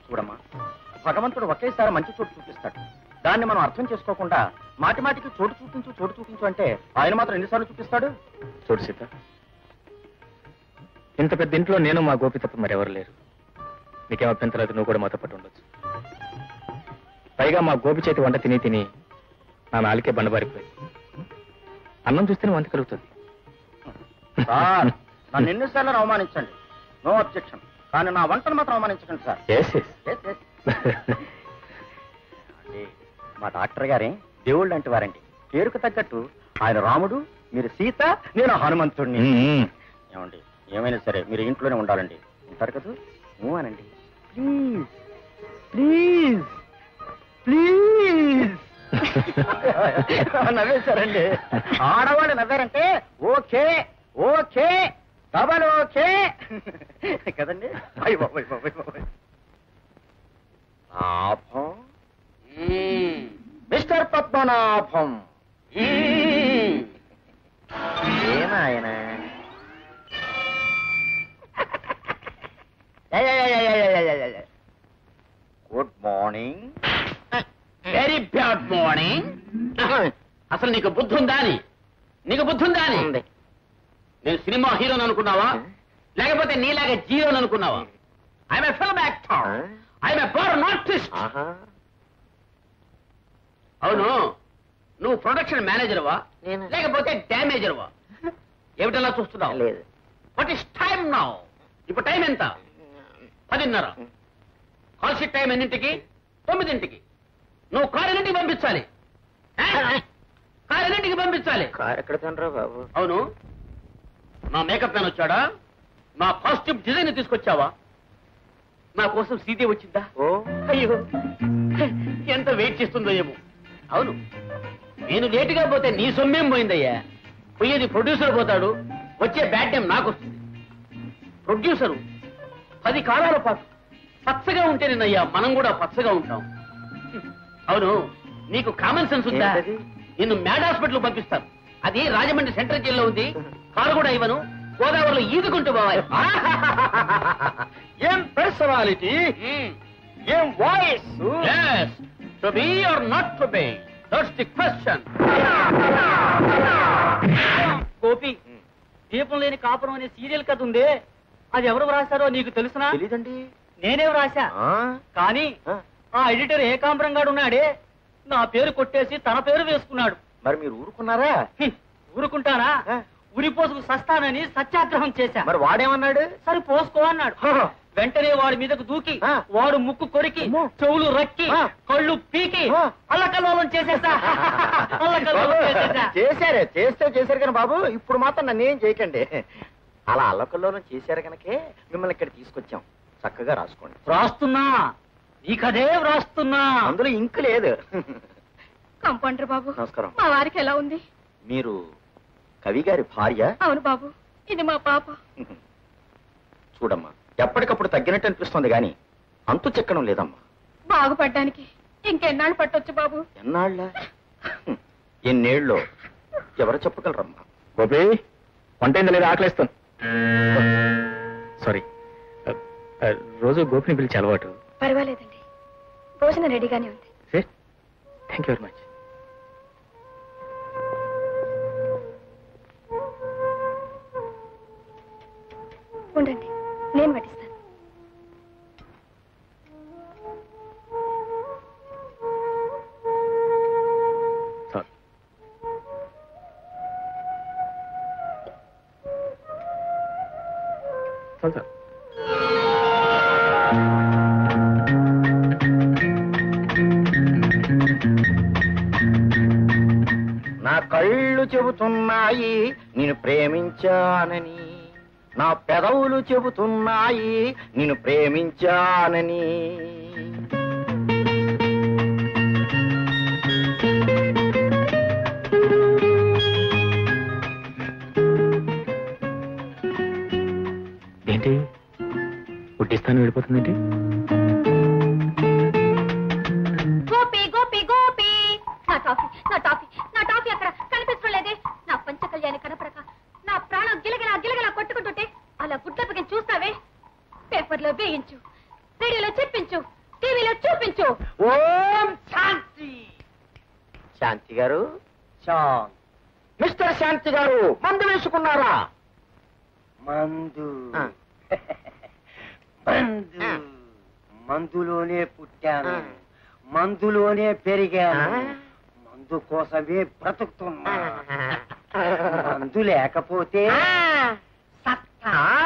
చూడమ్మా భగవంతుడు ఒకేసారి మంచి చోటు చూపిస్తాడు దాన్ని మనం అర్థం చేసుకోకుండా మాటి మాటికి చోటు చూపించు చోటు చూపించు అంటే ఆయన మాత్రం ఎన్నిసార్లు చూపిస్తాడు చూడు సీత ఇంత పెద్ద ఇంట్లో నేను మా గోపి తప్ప మరెవరు లేరు నీకేం అభ్యంతరం లేదు నువ్వు కూడా మాతో పాటు ఉండొచ్చు పైగా మా గోపి చేతి వంట తిని తిని నా నాలుకే బండబారిపోయింది అన్నం చూస్తేనే వంట కలుగుతుంది సార్ నన్ను ఎన్నిసార్లు అవమానించండి నో అబ్జెక్షన్ కానీ నా వంటను మాత్రం అవమానించకండి sir yes yes Yes, yes. అంటే మా డాక్టర్ గారే దేవుళ్ళు అంటే వారండి పేరుకు తగ్గట్టు ఆయన రాముడు మీరు సీత నేను హనుమంతుడిని ఏమండి ఏమైనా సరే మీరు ఇంట్లోనే ఉండాలండి ఉంటారు కదా నువ్వు అనండి ప్లీజ్ ప్లీజ్ ప్లీజ్ నవ్వేశారండి ఆడవాళ్ళు నవ్వారంటే ఓకే ఓకే డబల్ ఓకే కదండి అయ్య బాబోయ్ బాబోయ్ బాబోయ్ లాభం మిస్టర్ పద్మనాభం ఏనాయన good morning very bad morning అసలు నీకు బుద్ధి ఉందా అని నీకు బుద్ధి ఉందా అని నేను సినిమా హీరోని అనుకున్నావా లేకపోతే నీలాగా జీరోని అనుకున్నావా I'm a film actor I'm a born artist అవును నువ్వు ప్రొడక్షన్ మేనేజర్వా లేకపోతే డ్యామేజర్వా ఏమిటలా చూస్తున్నావు లేదు వాట్ ఇస్ టైం నౌ ఇప్పుడు టైం ఎంత పదిన్నర కాల్ షీట్ టైం ఎన్నింటికి తొమ్మిదింటికి నువ్వు కారు ఎన్నింటికి పంపించాలి ఆ? కారు ఎన్నింటికి పంపించాలి కారు ఎక్కడ తినరా బాబు అవును నా మేకప్ మ్యాన్ వచ్చాడా నా కాస్ట్యూమ్ డిజైన్ తీసుకొచ్చావా నా కోసం సీతే వచ్చిందా ఓ అయ్యో ఎంత వెయిట్ చేస్తుందో ఏమో అవును నేను లేటుగా పోతే నీ సొమ్మేం పోయిందయ్యా పోయేది ప్రొడ్యూసర్ పోతాడు వచ్చే బ్యాడ్ టైం నాకు వస్తుంది ప్రొడ్యూసరు పది కాలాల పాటు పచ్చగా ఉంటేనేనయ్యా మనం కూడా పచ్చగా ఉంటాం అవును నీకు కామన్ సెన్స్ ఉందా ఏంటది? నిన్ను మ్యాడ్ హాస్పిటల్ పంపిస్తాను అది రాజమండ్రి సెంట్రల్ జైల్లో ఉంది కారు కూడా ఇవ్వను గోదావరిలో ఈదుకుంటూ పోవాలి ఏం పర్సనాలిటీ ఏం voice Yes, to be or not to be. That's the question. Gopi దీపం లేని కాపురం అనే సీరియల్ కథ ఉందే అది ఎవరు వ్రాసారో నీకు తెలుసునా తెలీదండి నేనే వ్రాసా ఆ? కానీ ఆ, ఆ ఎడిటర్ ఏకాంబరం గాడు ఉన్నాడే నా పేరు కొట్టేసి తన పేరు వేసుకున్నాడు మరి మీరు ఊరుకున్నారా హ్మ్, ఊరుకుంటానా ఆ. ఉరిపోసుకు సస్తానని సత్యాగ్రహం చేశా మరి వాడేమన్నాడు సరి పోసుకో అన్నాడు హ. వెంటనే వాడి మీదకు దూకి ఆ. వాడు ముక్కు కొరికి అమ్మో. చెవులు రక్కి ఆ. కళ్ళు పీకి ఆ. అల్లకల్లోలం చేసేసా అల్లకల్లోలం చేసేసా చేశారే చేస్తే చేశారు కానీ బాబు ఇప్పుడు మాత్రం నన్ను ఏం చేయకండి అలా అల్లకల్లోనం చేశారు కనుకే మిమ్మల్ని ఇక్కడ తీసుకొచ్చాం చక్కగా రాసుకోండి వ్రాస్తున్నా నీకదే వ్రాస్తున్నా అందులో ఇంకు లేదు కంపౌండర్ బాబు నమస్కారం మా వారికి ఎలా ఉంది మీరు కవి గారి భార్య అవును బాబు ఇది మా పాప చూడమ్మా ఎప్పటికప్పుడు తగ్గినట్టు అనిపిస్తుంది గాని అంతు చెక్కడం లేదమ్మా బాగుపడ్డానికి ఇంకెన్నాళ్ళు పట్టొచ్చు బాబు ఎన్నాళ్ళ హ్మ్. ఎన్నేళ్ళలో ఎవరు చెప్పగలరమ్మా గోపి వంట అయిందా లేదా ఆకలిస్తాను సారీ రోజు గోపిని పిలిచి అలవాటు పర్వాలేదండి భోజనం రెడీగానే ఉంది sir thank you very much ఉండండి నేను వడ్డిస్తాను సారీ చాలు సార్ నా కళ్ళు చెబుతున్నాయి నేను ప్రేమించానని నా పెదవులు చెబుతున్నాయి నేను ప్రేమించానని ఏంటి పుట్టిస్తాను వెళ్ళిపోతుందండి గోపి గోపి గోపి నా టాఫీ నా టాఫీ నా టాఫీ అక్కడ కనిపించలేదే నా పంచ కళ్యాణి కనపడక నా ప్రాణం గిలగిలా గిలగిలా కొట్టుకుంటుంటే అలా గుడ్లపకి చూస్తావే పేపర్లో వేయించు రేడియోలో చెప్పించు ఓం శాంతి శాంతి గారు శాంత్ మిస్టర్ శాంతి గారు మందు వేసుకున్నారా మందు ఆ. మందు ఆ. మందులోనే పుట్టాను ఆ. మందులోనే పెరిగాను ఆ. మందు కోసమే బ్రతుకుతున్నా మందు లేకపోతే సత్తా